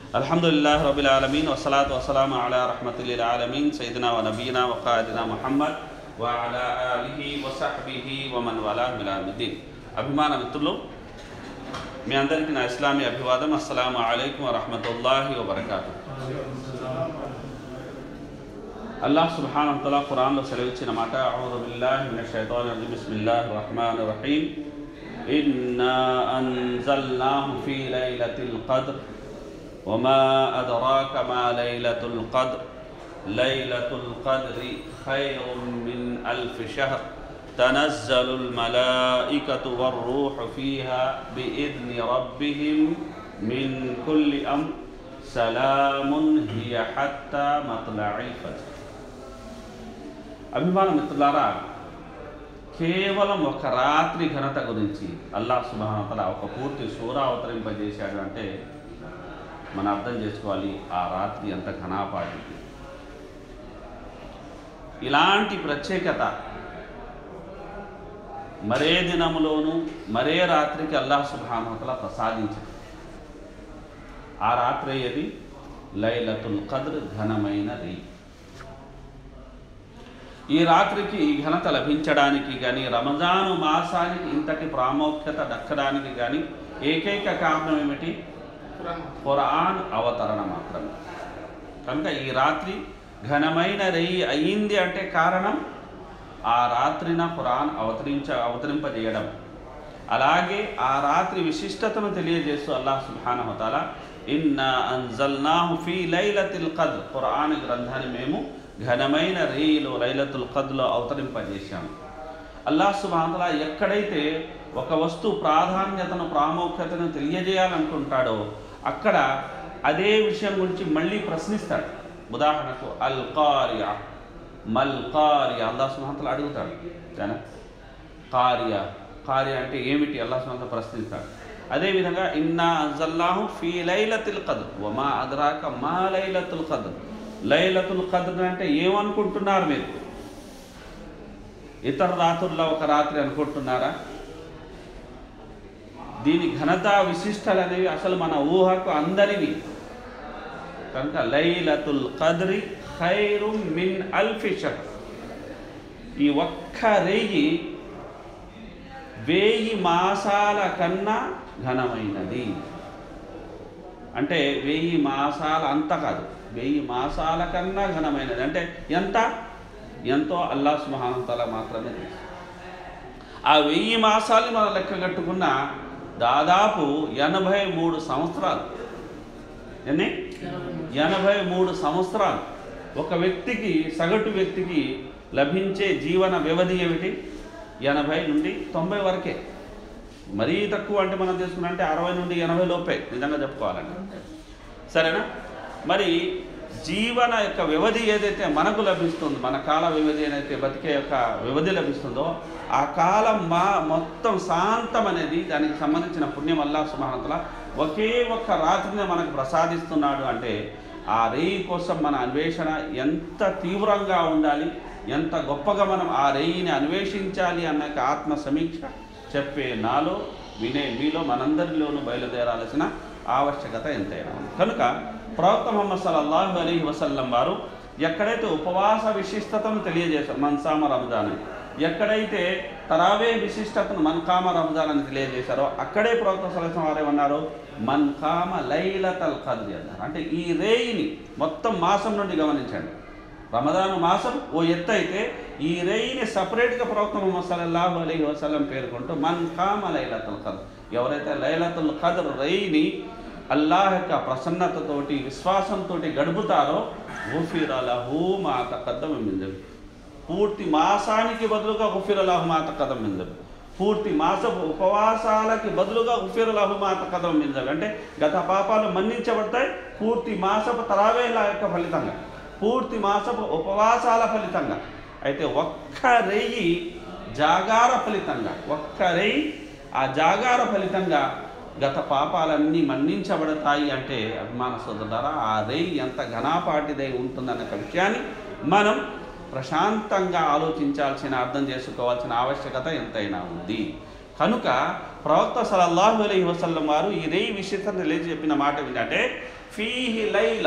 అల్హమ్దుల్లాహ్ rouble ఆలమీన్ వసలాత్ వసలాం అలా రహమతుల్లిల్ ఆలమీన్ సైదనా వ నబీనా వ ఖాదినా ముహమ్మద్ వ అలా ఆలిహి వ సహ్బిహి వ మన్ వలా మిలాముద్దీన్ అభిమాన మిత్రులు మీ అందరికీ నా ఇస్లామీ అభివాదం అస్సలాము అలైకుం వరహమతుల్లాహి వబర్కాతు అల్లాహ్ సుబ్హానహు వతఆలా ఖురాన్లో సెలవిచ్చిన మాట అఊదు బిల్లాహి మినష్ షైతానిర్ రజీమ్ బిస్మిల్లాహిర్ రహమానిర్ రహీం ఇన్నా అన్జల్నాహు ఫీ లైలతిల్ ఖద్ర్ وما أدراك ما ليلة القدر ليلة القدر خير من ألف شهر تنزل الملائكة والروح فيها بإذن ربهم من كل أمر سلام هي حتى مطلع الفجر అభిమాన మిత్రులారా కేవలం ఒక రాత్రి ఘనత గురించి అల్లాహ్ సుబానతల ఒక పూర్తి సూర అవతరింపజేశాడు అంటే మనం అర్థం చేసుకోవాలి ఆ రాత్రి ఎంత ఘనాపాటిది ఇలాంటి ప్రత్యేకత మరే దినములోను మరే రాత్రికి అల్లాహ్ సుబానతల ప్రసాదించాడు ఆ రాత్రి ఏది లైలతుల్ ఖద్ర్ ఘనమైన రీ ఈ రాత్రికి ఈ ఘనత లభించడానికి కానీ రమజాను మాసానికి ఇంతటి ప్రాముఖ్యత దక్కడానికి కానీ ఏకైక కారణం ఏమిటి ఖురాన్ అవతరణ మాత్రమే కనుక ఈ రాత్రి ఘనమైన రెయ్యి అయ్యింది అంటే కారణం ఆ రాత్రిన ఖురాన్ అవతరించ అవతరింపజేయడం అలాగే ఆ రాత్రి విశిష్టతను తెలియజేస్తూ అల్లాహ్ సుబ్హానహుతాల ఇన్నా అన్జల్నాహు ఫీ లైలతిల్ ఖద్ర్ ఖురాన్ గ్రంథాన్ని మేము ఘనమైన రేయిలో లైలతుల్ ఖద్లో అవతరింపజేశాము అల్లాహ్ సుబాంతలా ఎక్కడైతే ఒక వస్తువు ప్రాధాన్యతను ప్రాముఖ్యతను తెలియజేయాలనుకుంటాడో అక్కడ అదే విషయం గురించి మళ్ళీ ప్రశ్నిస్తాడు ఉదాహరణకు అల్ కారియా మల్ కారియా అల్లాహ్ సుబాంతలా అడుగుతాడు జన కార్య కార్య అంటే ఏమిటి అల్లాహ్ సుబాంత ప్రశ్నిస్తాడు అదేవిధంగా ఇన్నా అజల్లాహు ఫీ లైలతుల్ ఖద్ర్ వమా అద్రాక మా లైలతుల్ ఖద్ర్ లైలతుల్ ఖద్ర్ అంటే ఏమనుకుంటున్నారు మీరు ఇతర రాత్రుల్లో ఒక రాత్రి అనుకుంటున్నారా దీని ఘనత విశిష్టలు అనేవి అసలు మన ఊహకు అందరివి కనుక లైలతుల్ ఖద్రి ఖైరు మిన్ అల్ఫి షహర్ ఈ ఒక్క రేయి వేయి మాసాల కన్నా ఘనమైనది అంటే వెయ్యి మాసాల అంత కాదు వెయ్యి మాసాల కన్నా ఘనమైనది అంటే ఎంత ఎంతో అల్లా సుమహానంతల మాత్రమే తెలుసు ఆ వెయ్యి మాసాలు మనం లెక్క కట్టుకున్న దాదాపు ఎనభై మూడు సంవత్సరాలు ఎన్ని ఎనభై మూడు సంవత్సరాలు ఒక వ్యక్తికి సగటు వ్యక్తికి లభించే జీవన వ్యవధి ఏమిటి ఎనభై నుండి తొంభై వరకే మరీ తక్కువ అంటే మనం తీసుకున్నంటే అరవై నుండి ఎనభై లోపే నిజంగా చెప్పుకోవాలంటే సరేనా మరి జీవన యొక్క వ్యవధి ఏదైతే మనకు లభిస్తుందో మన కాల వ్యవధి ఏదైతే బతికే యొక్క వ్యవధి లభిస్తుందో ఆ కాలం మా మొత్తం శాంతం అనేది దానికి సంబంధించిన పుణ్యం అల్లా సుమహనతల ఒకే ఒక్క రాత్రిని మనకు ప్రసాదిస్తున్నాడు అంటే ఆ రేయి కోసం మన అన్వేషణ ఎంత తీవ్రంగా ఉండాలి ఎంత గొప్పగా మనం ఆ రేయిని అన్వేషించాలి అన్న ఆత్మ సమీక్ష చెప్పే నాలో వినే మీలో మనందరిలోనూ బయలుదేరాల్సిన ఆవశ్యకత ఎంతైనా ఉంది కనుక ప్రవక్త ముహమ్మద్ సల్లల్లాహు అలీ వసల్లం వారు ఎక్కడైతే ఉపవాస విశిష్టతను తెలియజేశారు మన్సామ రంజాన్ అని ఎక్కడైతే తరావే విశిష్టతను మన్కామ రంజాన్ అని తెలియజేశారో అక్కడే ప్రవక్త సలహం వారు ఏమన్నారు మన్కామ లైలతల్ ఖద్రి అన్నారు అంటే ఈ రేయిని మొత్తం మాసం నుండి గమనించండి రమదాను మాసం ఓ ఎత్తు అయితే ఈ రేయిని సపరేట్గా ప్రవక్త ముహమ్మద్ సల్లల్లాహు అలీ వసల్లం పేర్కొంటూ మన్ కామ లైలతుల్ ఖద్ర్ ఎవరైతే లైలతుల్ ఖద్ర్ రేయిని అల్లాహ్ యొక్క ప్రసన్నతతోటి విశ్వాసంతో గడుపుతారో గుఫిర్ అలహు మా తకద్దం మింజబి పూర్తి మాసానికి బదులుగా గుఫిర్ అలహు మా తకద్దం మింజబి పూర్తి మాసపు ఉపవాసాలకి బదులుగా గుఫిర్ అలహు మా తకద్దం మింజబి అంటే గత పాపాలు మన్నించబడతాయి పూర్తి మాసపు తరావేల యొక్క ఫలితంగా పూర్తి మాసపు ఉపవాసాల ఫలితంగా అయితే ఒక్క రెయ్యి జాగార ఫలితంగా ఒక్క రెయ్యి ఆ జాగార ఫలితంగా గత పాపాలన్నీ మన్నించబడతాయి అంటే అభిమాన సోదరులారా ఆ రెయ్యి ఎంత ఘనాపాటిదై ఉంటుందన్న విషయాన్ని మనం ప్రశాంతంగా ఆలోచించాల్సిన అర్థం చేసుకోవాల్సిన ఆవశ్యకత ఎంతైనా ఉంది కనుక ప్రవక్త సలల్లాహు అలైహి వసల్లం వారు ఈ రేయి విషయతను తెలియజెప్పిన మాట ఏంటంటే ఫీహి లైల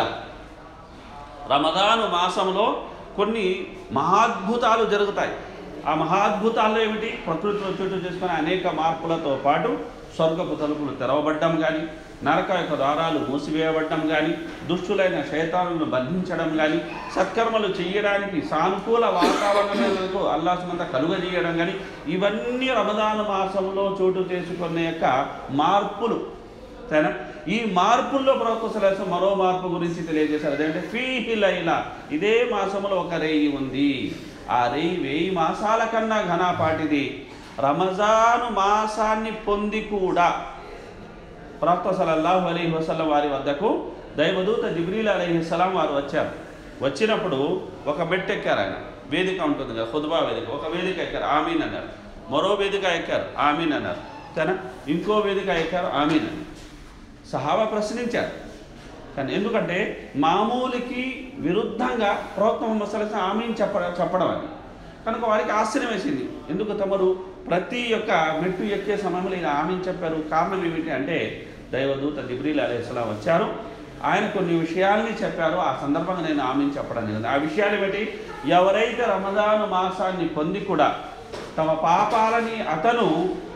రమదాను మాసంలో కొన్ని మహాద్భుతాలు జరుగుతాయి ఆ మహాద్భుతాల్లో ఏమిటి ప్రకృతిలో చోటు చేసుకునే అనేక మార్పులతో పాటు స్వర్గపు తలుపులు తెరవబడ్డం కానీ నరక యొక్క ద్వారాలు మూసివేయబడ్డం కానీ దుష్టులైన శైతాలను బంధించడం కానీ సత్కర్మలు చేయడానికి సానుకూల వాతావరణాలకు అల్లాసమంతా కలుగజేయడం కానీ ఇవన్నీ రమదాను మాసంలో చోటు చేసుకునే యొక్క మార్పులు సరేనా ఈ మార్పుల్లో ప్రవక్త సలహా మరో మార్పు గురించి తెలియజేశారు అదేంటే ఫీహి లైలా ఇదే మాసంలో ఒక రేయి ఉంది ఆ రేయి వెయ్యి మాసాల కన్నా ఘనాపాటిది రమజాను మాసాన్ని పొంది కూడా ప్రవక్త సలల్లాహు అలీ వసల్లం వారి వద్దకు దైవదూత జిబ్రీల్ అలీహిస్సలాం వారు వచ్చారు వచ్చినప్పుడు ఒక మెట్టు ఎక్కారు ఆయన వేదిక ఉంటుంది కదా ఖుద్బా వేదిక ఒక వేదిక ఎక్కారు ఆమీన్ అన్నారు మరో వేదిక ఎక్కారు ఆమీన్ అన్నారు సరేనా ఇంకో వేదిక ఎక్కారు ఆమీన్ అన్నారు సహాబా ప్రశ్నించారు కానీ ఎందుకంటే మామూలుకి విరుద్ధంగా ప్రవక్త ముహమ్మద్ సల్లాహ్ ఆమీన్ చెప్ప చెప్పడం అని కనుక వారికి ఆశ్చర్యం వేసింది ఎందుకు తమరు ప్రతి ఒక్క మెట్టు ఎక్కే సమయంలో ఇలా ఆమీన్ చెప్పారు కారణం ఏమిటి అంటే దైవదూత జిబ్రీల్ అలైహిస్సలాం వచ్చారు ఆయన కొన్ని విషయాల్ని చెప్పారు ఆ సందర్భంగా నేను ఆమీన్ చెప్పడం జరిగింది ఆ విషయాలు ఏమిటి ఎవరైతే రమదాను మాసాన్ని పొంది కూడా తమ పాపాలని అతను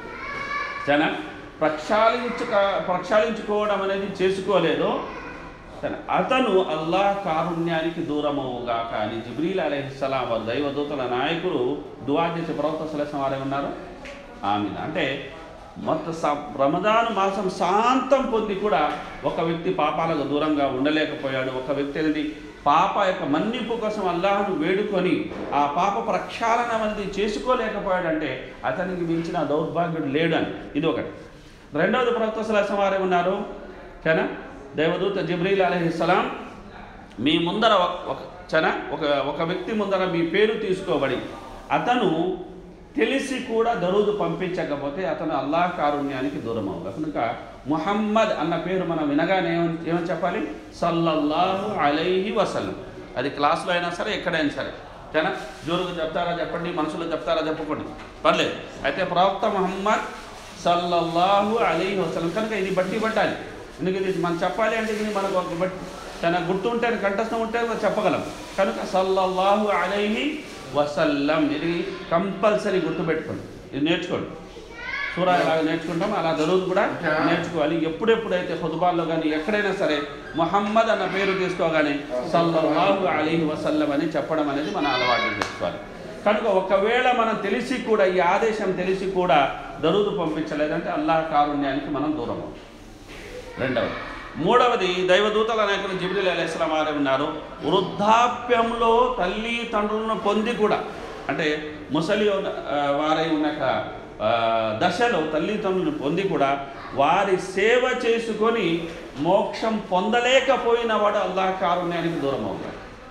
తన ప్రక్షాళించుక ప్రక్షాళించుకోవడం అనేది చేసుకోలేదో తన అతను అల్లాహ్ కారుణ్యానికి దూరమవుగా కానీ జిబ్రీల్ అలైహిస్సలాం వారు దైవదూతల నాయకులు దువా చేసే ప్రవక్త సలహం వారు ఏమన్నారు ఆమె అంటే మొత్తం స- రమదాను మాసం శాంతం పొంది కూడా ఒక వ్యక్తి పాపాలకు దూరంగా ఉండలేకపోయాడు ఒక వ్యక్తి అనేది పాప యొక్క మన్నింపు కోసం అల్లాహను వేడుకొని ఆ పాప ప్రక్షాళన అనేది చేసుకోలేకపోయాడంటే అతనికి మించిన దౌర్భాగ్యుడు లేడు అని ఇది ఒకటి రెండవది ప్రవక్త సలహం వారు ఏమన్నారు చనా దేవదూత జిబ్రీల్ అలహిస్సలాం మీ ముందర ఒక- ఒక చన ఒక ఒక వ్యక్తి ముందర మీ పేరు తీసుకోబడి అతను తెలిసి కూడా దరూదు పంపించకపోతే అతను అల్లాహ్ కారుణ్యానికి దూరం అవ్వాలి కనుక ముహమ్మద్ అన్న పేరు మనం వినగానే ఏమని ఏమని చెప్పాలి సల్లల్లాహు అలైహి వసల్లం అది క్లాస్లో అయినా సరే ఎక్కడైనా సరే ఓకేనా జోరుగా చెప్తారా చెప్పండి మనుషులు చెప్తారా చెప్పకండి పర్లేదు అయితే ప్రవక్త ముహమ్మద్ సల్లల్లాహు అలైహి వసల్లం కనుక ఇది బట్టి పట్టాలి ఎందుకంటే ఇది మనం చెప్పాలి అంటే ఇది మనకు ఒక బట్టి తన గుర్తు ఉంటే కంఠస్థం ఉంటే మనం చెప్పగలం కనుక సల్లల్లాహు అలైహి వసల్లం ఇది కంపల్సరీ గుర్తుపెట్టుకోండి ఇది నేర్చుకోండి సూరా ఎలాగ నేర్చుకుంటాం అలా దరువులు కూడా నేర్చుకోవాలి ఎప్పుడెప్పుడైతే హుదుబాల్లో కానీ ఎక్కడైనా సరే ముహమ్మద్ అన్న పేరు తీసుకోగానే సల్లల్లాహు అలీహి వసల్లం అని చెప్పడం అనేది మన అలవాటు చేసుకోవాలి కనుక ఒకవేళ మనం తెలిసి కూడా ఈ ఆదేశం తెలిసి కూడా దరువులు పంపించలేదంటే అల్లాహ్ కారుణ్యానికి మనం దూరం అవుతాం రెండవది మూడవది దైవదూతల నాయకులు జిబ్రిల్ అలైస్లాం వారు ఉన్నారు వృద్ధాప్యంలో తల్లి తండ్రులను పొంది కూడా అంటే ముసలి ఉన్న- ఆ, వారై ఉన్న యొక్క, ఆ, దశలో తల్లిదండ్రులను పొంది కూడా వారి సేవ చేసుకొని మోక్షం పొందలేకపోయిన వాడు అల్లాహ్ కారుణ్యానికి దూరం అవుతాడు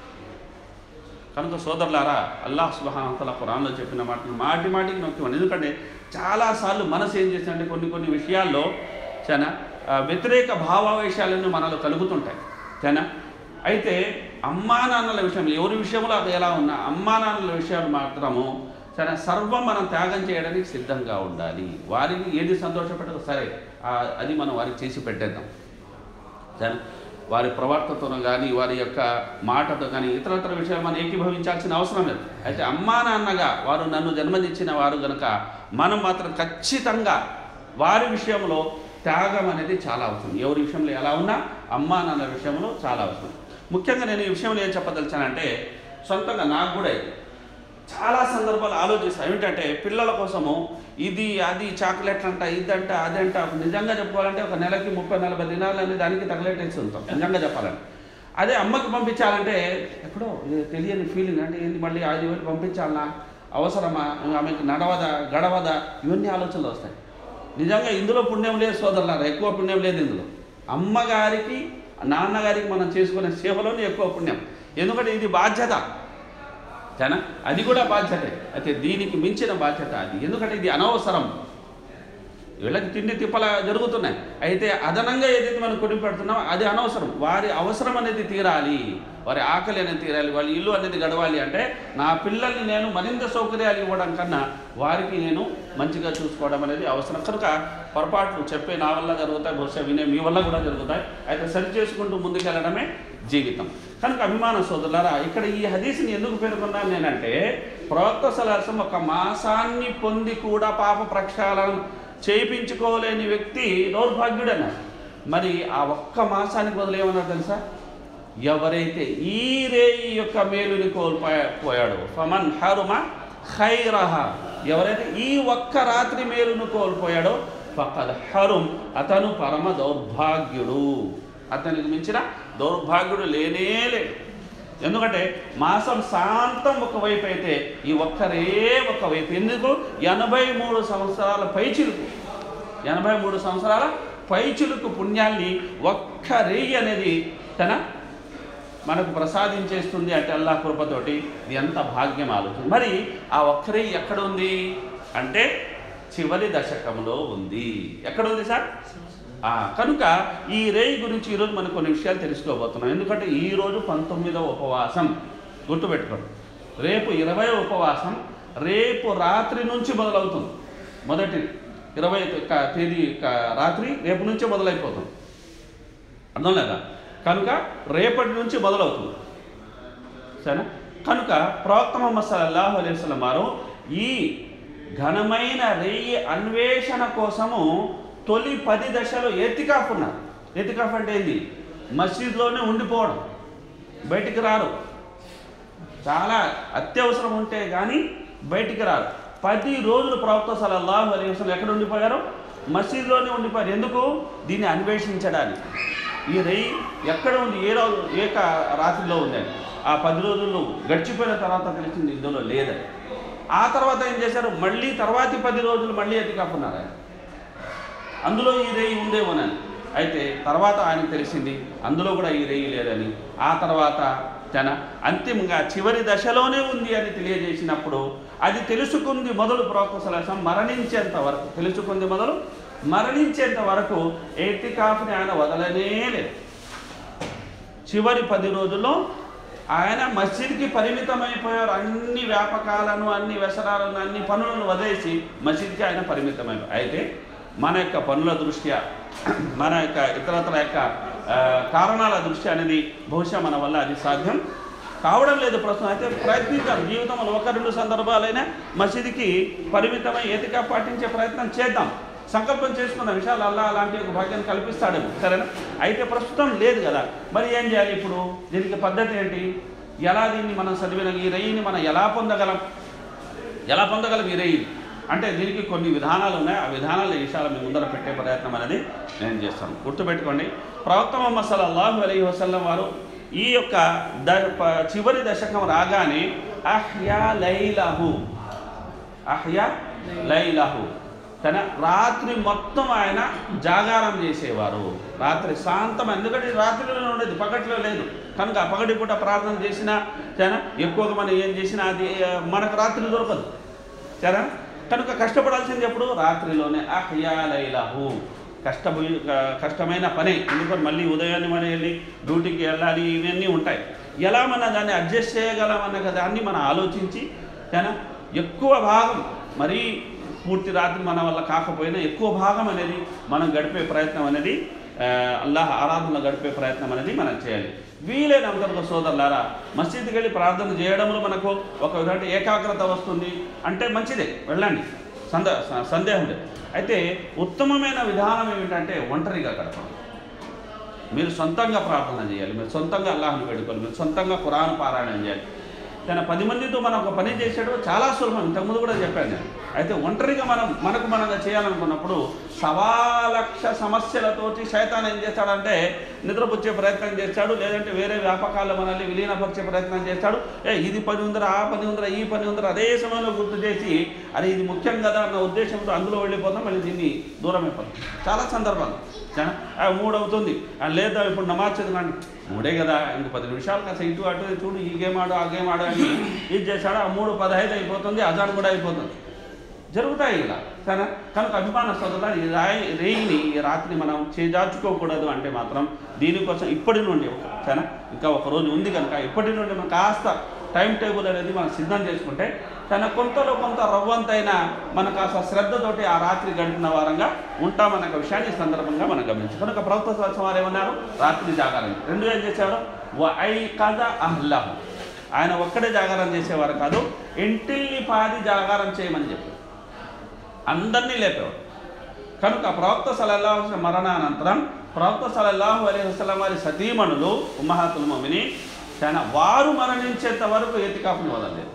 కనుక సోదరులారా అల్లాహ్ సుబహానతల ఖురాన్లో చెప్పిన మాటను మాటి మాటికి నొక్కివ్వండి ఎందుకంటే చాలాసార్లు మనసు ఏం చేస్తుందంటే కొన్ని కొన్ని విషయాల్లో చాలా ఆ, వ్యతిరేక భావావేశాలను మనలో కలుగుతుంటాయి చాలా అయితే అమ్మా నాన్నల విషయంలో ఎవరి విషయంలో అది ఎలా ఉన్నా అమ్మా నాన్నల విషయాలు మాత్రము సరే సర్వం మనం త్యాగం చేయడానికి సిద్ధంగా ఉండాలి వారిని ఏది సంతోషపెట్టదు సరే ఆ, అది మనం వారికి చేసి పెట్టేద్దాం జన వారి ప్రవర్తనతో కానీ వారి యొక్క మాటతో కానీ ఇతరతర విషయాలు మనం ఏకీభవించాల్సిన అవసరం లేదు అయితే అమ్మా నాన్నగా వారు నన్ను జన్మనిచ్చిన వారు గనుక మనం మాత్రం ఖచ్చితంగా వారి విషయంలో త్యాగం అనేది చాలా అవసరం ఎవరి విషయంలో ఎలా ఉన్నా అమ్మా నాన్న విషయంలో చాలా అవసరం ముఖ్యంగా నేను ఈ విషయంలో ఏం చెప్పదలిచానంటే సొంతంగా నాకు కూడా ఇది చాలా సందర్భాలు ఆలోచిస్తాను ఏమిటంటే పిల్లల కోసము ఇది అది చాక్లెట్ అంట ఇదంట అదంట నిజంగా చెప్పుకోవాలంటే ఒక నెలకి ముప్పై నలభై దినాలు అనేది దానికి తగలేటేసి ఉంటాం నిజంగా చెప్పాలంటే అదే అమ్మకి పంపించాలంటే ఎక్కడో ఇది తెలియని ఫీలింగ్ అంటే ఏంది మళ్ళీ ఐదు వేలు పంపించాలనా అవసరమా ఆమెకి నడవదా గడవదా ఇవన్నీ ఆలోచనలు వస్తాయి నిజంగా ఇందులో పుణ్యం లేదు సోదరులారా ఎక్కువ పుణ్యం లేదు ఇందులో అమ్మగారికి నాన్నగారికి మనం చేసుకునే సేవలోనే ఎక్కువ పుణ్యం ఎందుకంటే ఇది బాధ్యత కానీ అది కూడా బాధ్యతే అయితే దీనికి మించిన బాధ్యత అది ఎందుకంటే ఇది అనవసరం వీళ్ళకి తిండి తిప్పల జరుగుతున్నాయి అయితే అదనంగా ఏదైతే మనం కొడి పెడుతున్నామో అది అనవసరం వారి అవసరం అనేది తీరాలి వారి ఆకలి అనేది తీరాలి వాళ్ళ ఇల్లు అనేది గడవాలి అంటే నా పిల్లల్ని నేను మరింత సౌకర్యాలు ఇవ్వడం కన్నా వారికి నేను మంచిగా చూసుకోవడం అనేది అవసరం కనుక పొరపాట్లు చెప్పే నా వల్ల జరుగుతాయి బహుశా వినే మీ వల్ల కూడా జరుగుతాయి అయితే సరి చేసుకుంటూ ముందుకెళ్ళడమే జీవితం కనుక అభిమాన సోదరులారా ఇక్కడ ఈ హదీస్ని ఎందుకు పేర్కొన్నాను నేనంటే ప్రవక్త సలాసం ఒక మాసాన్ని పొంది కూడా పాప ప్రక్షాళన చేయించుకోలేని వ్యక్తి దౌర్భాగ్యుడన్నారు మరి ఆ ఒక్క మాసానికి బదులు ఏమన్నారు తెలుసా ఎవరైతే ఈ రేయి యొక్క మేలుని కోల్పోయాడో ఫమన్ హరుమ ఖైరహ ఎవరైతే ఈ ఒక్క రాత్రి మేలును కోల్పోయాడో ఫకద్ హరుం అతను పరమ దౌర్భాగ్యుడు అతనికి మించిన దౌర్భాగ్యుడు లేనే లేడు ఎందుకంటే మాసం శాంతం ఒకవైపు అయితే ఈ ఒక్కరే ఒకవైపు ఎందుకు ఎనభై మూడు సంవత్సరాల పైచిలుకు ఎనభై మూడు సంవత్సరాల పైచిలుకు పుణ్యాన్ని ఒక్క రేయి అనేది తన మనకు ప్రసాదించేస్తుంది అంటే అల్లా కృపతోటి ఇది ఎంత భాగ్యం ఆలోచన మరి ఆ ఒక్కరే ఎక్కడ ఉంది అంటే చివరి దశకంలో ఉంది ఎక్కడ ఉంది సార్ ఆ, కనుక ఈ రేయి గురించి ఈరోజు మనం కొన్ని విషయాలు తెలుసుకోబోతున్నాం ఎందుకంటే ఈరోజు పంతొమ్మిదవ ఉపవాసం గుర్తుపెట్టుకోండి రేపు ఇరవై ఉపవాసం రేపు రాత్రి నుంచి మొదలవుతుంది మొదటి ఇరవై క- తేదీ క- రాత్రి రేపు నుంచే మొదలైపోతుంది అర్థం లేదా కనుక రేపటి నుంచి మొదలవుతుంది సరేనా కనుక ప్రవక్త ముహమ్మద్ సల్లల్లాహు అలైహి వసల్లం వారు ఈ ఘనమైన రేయి అన్వేషణ కోసము తొలి పది దశలో ఎతికాఫ్ ఉన్నారు ఎతికాఫ్ అంటే ఏంది మసీద్లోనే ఉండిపోవడం బయటికి రారు చాలా అత్యవసరం ఉంటే కానీ బయటికి రారు పది రోజులు ప్రవక్త సలల్లాహు అలైహి వసల్లం ఎక్కడ ఉండిపోయారు మసీద్లోనే ఉండిపోయారు ఎందుకు దీన్ని అన్వేషించడానికి ఈ రెయ్యి ఎక్కడ ఉంది ఏ రోజు ఏ కా- రాత్రిలో ఉందని ఆ పది రోజులు గడిచిపోయిన తర్వాత తెలిసింది ఇందులో లేదని ఆ తర్వాత ఏం చేశారు మళ్ళీ తర్వాతి పది రోజులు మళ్ళీ ఎత్తికాపున్నారు ఆయన అందులో ఈ రేయి ఉందేమోనని అయితే తర్వాత ఆయనకు తెలిసింది అందులో కూడా ఈ రేయి లేదని ఆ తర్వాత తన అంతిమంగా చివరి దశలోనే ఉంది అని తెలియజేసినప్పుడు అది తెలుసుకుంది మొదలు ప్రవక్త సలహం మరణించేంత వరకు తెలుసుకుంది మొదలు మరణించేంత వరకు ఏతికాఫ్ని ఆయన వదలనే లేదు చివరి పది రోజుల్లో ఆయన మసీద్కి పరిమితమైపోయారు అన్ని వ్యాపకాలను అన్ని వ్యసనాలను అన్ని పనులను వదిలేసి మసీద్కి ఆయన పరిమితమైపోయారు అయితే మన యొక్క పనుల దృష్ట్యా మన యొక్క ఇతరత్ర యొక్క ఆ, కారణాల దృష్ట్యా అనేది బహుశా మన వల్ల అది సాధ్యం కావడం లేదు ప్రస్తుతం అయితే ప్రయత్నిద్దాం జీవితంలో ఒక రెండు సందర్భాలైనా మసీదుకి పరిమితమై ఏతిగా పాటించే ప్రయత్నం చేద్దాం సంకల్పం చేసుకున్న విషయాలు అల్లా అలాంటి ఒక భాగ్యాన్ని కల్పిస్తాడేమో సరేనా అయితే ప్రస్తుతం లేదు కదా మరి ఏం చేయాలి ఇప్పుడు దీనికి పద్ధతి ఏంటి ఎలా దీన్ని మనం చదివిన ఈ రయ్యిని మనం ఎలా పొందగలం ఎలా పొందగలం ఈ రయ్యి అంటే దీనికి కొన్ని విధానాలు ఉన్నాయి ఆ విధానాల విషయాలు మీ ముందర పెట్టే ప్రయత్నం అనేది నేను చేస్తాను గుర్తుపెట్టుకోండి ప్రవక్త మొహమ్మద్ సల్లల్లాహు అలైహి వసల్లం వారు ఈ యొక్క ద ప- చివరి దశకం రాగానే అహ్యా లైలహు అహ్యా లైలహు తన రాత్రి మొత్తం ఆయన జాగారం చేసేవారు రాత్రి శాంతం ఎందుకంటే రాత్రిలో ఉండేది పగటిలో లేదు కనుక పగటి పూట ప్రార్థన చేసినా సరేనా ఎక్కువగా మనం ఏం చేసినా అది ఆ, మనకు రాత్రి దొరకదు సరేనా కనుక కష్టపడాల్సింది ఎప్పుడు రాత్రిలోనే అహ్యా లైలహు కష్టపోయి కష్టమైన పని ఎందుకంటే మళ్ళీ ఉదయాన్నే మనం వెళ్ళి డ్యూటీకి వెళ్ళాలి ఇవన్నీ ఉంటాయి ఎలా మనం దాన్ని అడ్జస్ట్ చేయగలం అన్న దాన్ని మనం ఆలోచించి కానీ ఎక్కువ భాగం మరీ పూర్తి రాత్రి మన వల్ల కాకపోయినా ఎక్కువ భాగం అనేది మనం గడిపే ప్రయత్నం అనేది ఆ, అల్లాహ్ ఆరాధనలో గడిపే ప్రయత్నం అనేది మనం చేయాలి వీలైనంతవరకు సోదరులారా మసీద్కి వెళ్ళి ప్రార్థన చేయడంలో మనకు ఒక విధంగా ఏకాగ్రత వస్తుంది అంటే మంచిదే వెళ్ళండి సంద స- సందేహం లేదు అయితే ఉత్తమమైన విధానం ఏమిటంటే ఒంటరిగా గడపడం మీరు సొంతంగా ప్రార్థన చేయాలి మీరు సొంతంగా అల్లాహ్ని వేడుకోవాలి మీరు సొంతంగా ఖురాన్ పారాయణం చేయాలి కానీ పది మందితో మనం ఒక పని చేసేటప్పుడు చాలా సులభం ఇంతకుముందు కూడా చెప్పాను నేను అయితే ఒంటరిగా మనం మనకు మనంగా చేయాలనుకున్నప్పుడు సవా లక్ష సమస్యలతోటి శైతాన్ ఏం చేస్తాడంటే నిద్రపుచ్చే ప్రయత్నం చేస్తాడు లేదంటే వేరే వ్యాపకాల్లో మనల్ని విలీనపరిచే ప్రయత్నం చేస్తాడు ఏ ఇది పని ఉందిరా ఆ పని ఉందిరా ఈ పని ఉందిరా అదే సమయంలో గుర్తు చేసి అరే ఇది ముఖ్యం కదా అన్న ఉద్దేశంతో అందులో వెళ్ళిపోతాం మళ్ళీ దీన్ని దూరం అయిపోతాం చాలా సందర్భాలు చాలా ఆ, మూడు అవుతుంది ఆ, లేదా ఇప్పుడు నమాజ్ చదవండి మూడే కదా ఇంక పది నిమిషాలు కాస్త ఇటు అటు చూడు ఈ గేమ్ ఆడు ఆ గేమ్ ఆడు అని ఇది చేశాడు ఆ మూడు పదహైదు అయిపోతుంది అజాన్ కూడా అయిపోతుంది జరుగుతాయి ఇలా సరే కనుక అభిమాన సోదరుల ఈ రాయి రేయిని ఈ రాత్రిని మనం చేజార్చుకోకూడదు అంటే మాత్రం దీనికోసం ఇప్పటి నుండి సరే ఇంకా ఒక రోజు ఉంది కనుక ఇప్పటి నుండి మనం కాస్త టైం టేబుల్ అనేది మనం సిద్ధం చేసుకుంటే తన కొంతలో కొంత రవ్వంతైనా మన కాస్త శ్రద్ధతోటి ఆ రాత్రి గడిపిన వారంగా ఉంటామన్న ఒక విషయాన్ని ఈ సందర్భంగా మనం గమనించాం కనుక ప్రభుత్వ సంవత్సరం వారు ఏమన్నారు రాత్రి జాగారం రెండు ఏం చేశారు ఐ కథ అహ్లహు ఆయన ఒక్కడే జాగారం చేసేవారు కాదు ఇంటిల్ని పాది జాగారం చేయమని చెప్పారు అందరినీ లేపేవాడు కనుక ప్రవక్త సలల్లాహు అలైహి వసల్లం మరణానంతరం ప్రవక్త సలల్లాహు అలైహి వసల్లం వారి సతీమణులు ఉమ్మహాతుల్ మొమిని చాలా వారు మరణించేంత వరకు ఎతికాపులు వదలలేదు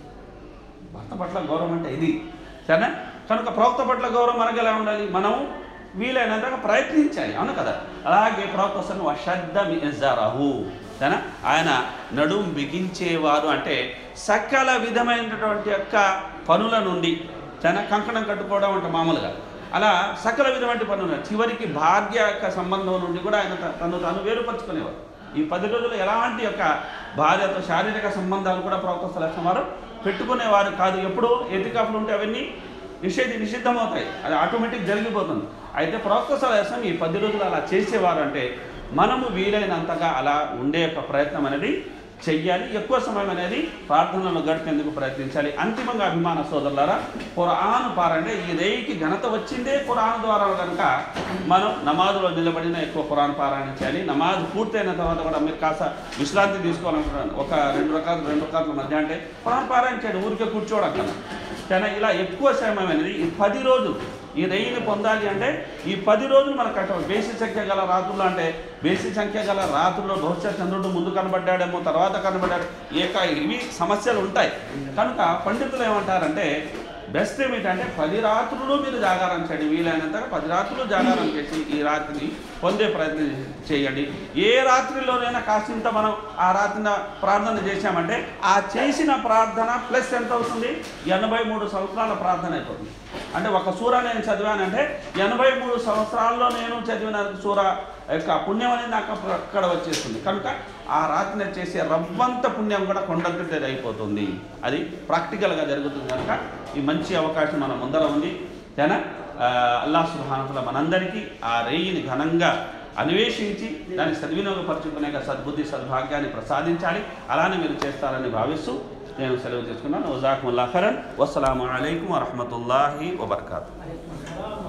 భర్త పట్ల గౌరవం అంటే ఇది సరేనా కనుక ప్రవక్త పట్ల గౌరవం మనకు ఎలా ఉండాలి మనం వీలైనంతగా ప్రయత్నించాలి అవును కదా అలాగే ప్రవక్త వసన్ వషద్ద మిజారహు సరేనా ఆయన నడుం బిగించేవారు అంటే సకల విధమైనటువంటి యొక్క పనుల నుండి సరేనా కంకణం కట్టుకోవడం అంటే మామూలుగా అలా సకల విధమైన పనులు చివరికి భార్య యొక్క సంబంధం నుండి కూడా ఆయన త- తను తాను వేరుపరుచుకునేవారు ఈ పది రోజులు ఎలాంటి యొక్క భార్యతో శారీరక సంబంధాలు కూడా ప్రవక్త సలహం వారు పెట్టుకునేవారు కాదు ఎప్పుడు ఎతికాపులు ఉంటే అవన్నీ నిషేధి నిషిద్ధమవుతాయి అది ఆటోమేటిక్ జరిగిపోతుంది అయితే ప్రవక్త సలహం ఈ పది రోజులు అలా చేసేవారు అంటే మనము వీలైనంతగా అలా ఉండే యొక్క ప్రయత్నం అనేది చెయ్యాలి ఎక్కువ సమయం అనేది ప్రార్థనలో గడిపేందుకు ప్రయత్నించాలి అంతిమంగా అభిమాన సోదరులారా ఖురాను పారంటే ఈ రేయికి ఘనత వచ్చిందే ఖురాన్ ద్వారా కనుక మనం నమాజులో నిలబడిన ఎక్కువ ఖురాన్ పారాయణ చేయాలి నమాజ్ పూర్తయిన తర్వాత కూడా మీరు కాస్త విశ్రాంతి తీసుకోవాలనుకుంటున్నాను ఒక రెండు రకాలు రెండు రకాల మధ్య అంటే ఖురాన్ పారాయణ చేయండి ఊరికే కూర్చోవడం కన్నా కానీ ఇలా ఎక్కువ సమయం అనేది ఈ పది రోజులు ఈ రెయ్యిని పొందాలి అంటే ఈ పది రోజులు మనకు కట్టవాలి బేసి సంఖ్య గల రాత్రులు అంటే బేసి సంఖ్య గల రాత్రుల్లో బహుశా చంద్రుడు ముందు కనబడ్డాడేమో తర్వాత కనబడ్డాడు ఏక ఇవి సమస్యలు ఉంటాయి కనుక పండితులు ఏమంటారంటే బెస్ట్ ఏమిటంటే పది రాత్రులు మీరు జాగారం చేయండి వీలైనంతగా పది రాత్రులు జాగారం చేసి ఈ రాత్రిని పొందే ప్రయత్నం చేయండి ఏ రాత్రిలోనైనా కాసింత మనం ఆ రాత్రిన ప్రార్థన చేశామంటే ఆ చేసిన ప్రార్థన ప్లస్ ఎంత అవుతుంది ఎనభై మూడు సంవత్సరాల ప్రార్థన అయిపోతుంది అంటే ఒక సూర నేను చదివానంటే ఎనభై మూడు సంవత్సరాల్లో నేను చదివిన సూర యొక్క పుణ్యం అనేది నాకు అప్పుడు అక్కడ వచ్చేస్తుంది కనుక ఆ రాత్రిని చేసే రవ్వంత పుణ్యం కూడా కొండంత అయిపోతుంది అది ప్రాక్టికల్గా జరుగుతుంది కనుక ఈ మంచి అవకాశం మన ముందర ఉంది తేనా అల్లాహ్ సుబ్హానహుల మనందరికీ ఆ రేయిని ఘనంగా అన్వేషించి దాన్ని సద్వినియోగపరచుకునే సద్బుద్ధి సద్భాగ్యాన్ని ప్రసాదించాలి అలానే మీరు చేస్తారని భావిస్తూ నేను సెలవు తీసుకున్నాను వజాకుల్లా ఖరన్ వసలాము అలైకుం వరహమతుల్లాహి వబర్కాతు